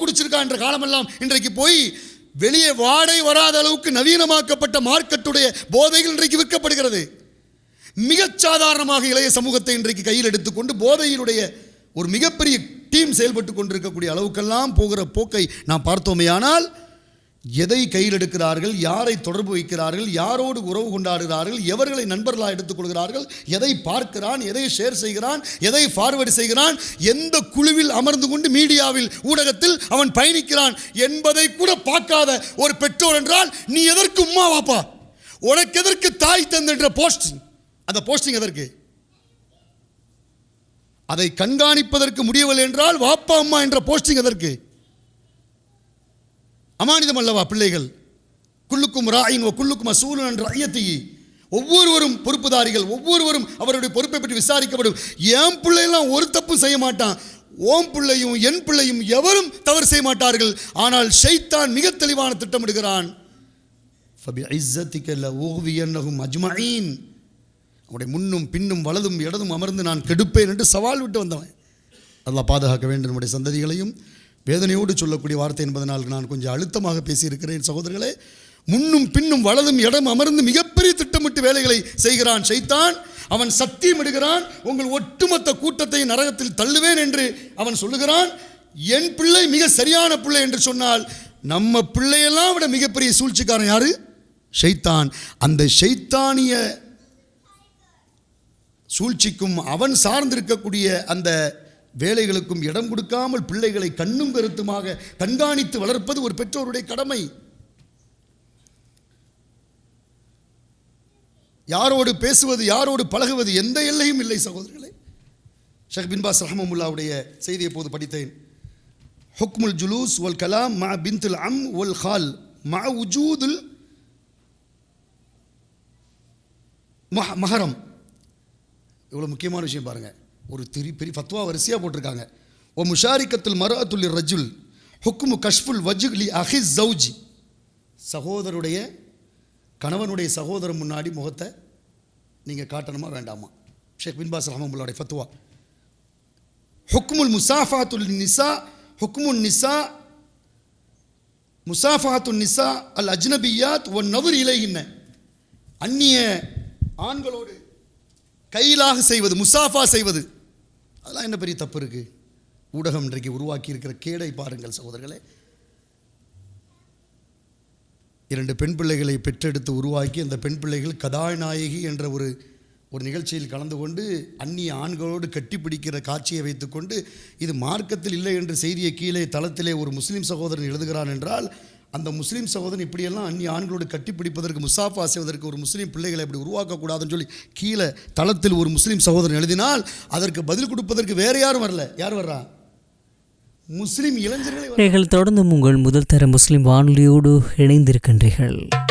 குடிச்சிருக்கா என்ற காலமெல்லாம் இன்றைக்கு போய் வெளியே வாடை வராத அளவுக்கு நவீனமாக்கப்பட்ட மார்க்கெட்டுடைய போதைகள் இன்றைக்கு விற்கப்படுகிறது மிகச் சாதாரணமாக இளைய சமூகத்தை இன்றைக்கு கையில் எடுத்துக்கொண்டு போதையினுடைய ஒரு மிகப்பெரிய டீம் செயல்பட்டு கொண்டிருக்கக்கூடிய அளவுக்கெல்லாம் போகிற போக்கை நாம் பார்த்தோமேயானால் எதை கையில் எடுக்கிறார்கள் யாரை தொடர்பு வைக்கிறார்கள் யாரோடு உறவு கொண்டாடுகிறார்கள் எவர்களை நண்பர்களாக எடுத்துக்கொள்கிறார்கள் எதை பார்க்கிறான் எதை ஷேர் செய்கிறான் எதை ஃபார்வர்டு செய்கிறான் எந்த குழுவில் அமர்ந்து கொண்டு மீடியாவில் ஊடகத்தில் அவன் பயணிக்கிறான் என்பதை கூட பார்க்காத ஒரு பெற்றோர் என்றால் நீ எதற்கு உம்மா வாப்பா உனக்கு எதற்கு தாய் தந்துன்ற போஸ்டிங் அந்த போஸ்டிங் எதற்கு அதை கண்காணிப்பதற்கு முடியவில்லை என்றால் வாப்பா அம்மா என்ற போஸ்டிங் எதற்கு அமானிதம் அல்லவா பிள்ளைகள் குல்லுக்கும் ராயின் குல்லுக்கும் அசூலன் என்ற ஐயத்தையே ஒவ்வொருவரும் பொறுப்புதாரிகள் ஒவ்வொருவரும் அவருடைய பொறுப்பை பற்றி விசாரிக்கப்படும் என் பிள்ளையெல்லாம் ஒரு தப்பும் செய்ய மாட்டான் ஓம் பிள்ளையும் என் பிள்ளையும் எவரும் தவறு செய்ய மாட்டார்கள் ஆனால் ஷைத்தான் மிக தெளிவான திட்டமிடுகிறான் فَبِعِزَّتِكَ لَأُغْوِيَنَّهُمْ أَجْمَعِينَ அவனுடைய முன்னும் பின்னும் வலதும் இடதும் அமர்ந்து நான் கெடுப்பேன் என்று சவால் விட்டு வந்தவன் அல்லாஹ் பாதுகாக்க வேண்டும் நம்முடைய சந்ததிகளையும் வேதனையோடு சொல்லக்கூடிய வார்த்தை என்பதனால் நான் கொஞ்சம் அழுத்தமாக பேசியிருக்கிறேன் சகோதரர்களே முன்னும் பின்னும் வலதும் இடம் அமர்ந்து மிகப்பெரிய திட்டமிட்டு வேலைகளை செய்கிறான் ஷைத்தான் அவன் சத்தியம் இடுகிறான் உங்கள் ஒட்டுமொத்த கூட்டத்தை நரகத்தில் தள்ளுவேன் என்று அவன் சொல்லுகிறான் என் பிள்ளை மிக சரியான பிள்ளை என்று சொன்னால் நம்ம பிள்ளையெல்லாம் விட மிகப்பெரிய சூழ்ச்சிக்காரன் யாரு ஷைத்தான் அந்த ஷைத்தானிய சூழ்ச்சிக்கும் அவன் சார்ந்திருக்கக்கூடிய அந்த வேலைகளுக்கும் இடம் கொடுக்காமல் பிள்ளைகளை கண்ணும் கருத்துமாக கண்காணித்து வளர்ப்பது ஒரு பெற்றோருடைய கடமை யாரோடு பேசுவது யாரோடு பழகுவது எந்த எல்லையும் இல்லை சகோதரர்களே ஷேக் பின்பாஸ் ரஹமமுல்லாவுடைய செய்தியை போது படித்தேன் ஹுக்முல் ஜுலூஸ் ஒல் கலாம் மா பின்துல் அம் ஒல் ஹால் மா உஜூதுல் மஹ மஹரம் இவ்வளோ முக்கியமான விஷயம் பாருங்கள் ஒரு திரி பெரிய ஃபத்வா வரிசையாக போட்டிருக்காங்க ஓ முஷாரிக்கத்துல் மரஅத்துல் ரஜுல் ஹுக்குமு கஷ்ஃபுல் வஜுலி அஹிஸ் ஜவுஜி சகோதருடைய கணவனுடைய சகோதரன் முன்னாடி முகத்தை நீங்கள் காட்டணுமா வேண்டாமா ஷேக் பின்பாஸ் ரஹமமுல்லாவுடைய ஃபத்வா ஹுக்குமுல் முசாஃபாத்துல் நிசா ஹுக்குமுல் நிசா முசாஃபாத்துல் நிசா அல் அஜ்னபியாத் ஒன் நவர் இலைகின்ன அந்நிய ஆண்களோடு கையிலாக செய்வது முசாஃபா செய்வது அதெல்லாம் என்ன பெரிய தப்பு இருக்குது ஊடகம் இன்றைக்கு உருவாக்கி இருக்கிற கேடை பாருங்கள் சகோதரர்களே இரண்டு பெண் பிள்ளைகளை பெற்றெடுத்து உருவாக்கி அந்த பெண் பிள்ளைகள் கதாநாயகி என்ற ஒரு ஒரு நிகழ்ச்சியில் கலந்து கொண்டு அந்நிய ஆண்களோடு கட்டிப்பிடிக்கிற காட்சியை வைத்துக்கொண்டு இது மார்க்கத்தில் இல்லை என்று செய்தியை கீழே தளத்திலே ஒரு முஸ்லீம் சகோதரன் எழுதுகிறான் என்றால் அந்த முஸ்லீம் சகோதரன் இப்படியெல்லாம் அந்நிய ஆண்களோடு கட்டிப்பிடிப்பதற்கு முசாஃபா செய்வதற்கு ஒரு முஸ்லீம் பிள்ளைகளை இப்படி உருவாக்கக்கூடாதுன்னு சொல்லி கீழே தளத்தில் ஒரு முஸ்லீம் சகோதரன் எழுதினால் அதற்கு பதில் கொடுப்பதற்கு வேற யாரும் வரல யார் வர்றா முஸ்லீம் இளைஞர்களை நீங்கள் தொடர்ந்து உங்கள் முதல் தர முஸ்லிம் வானொலியோடு இணைந்திருக்கின்றீர்கள்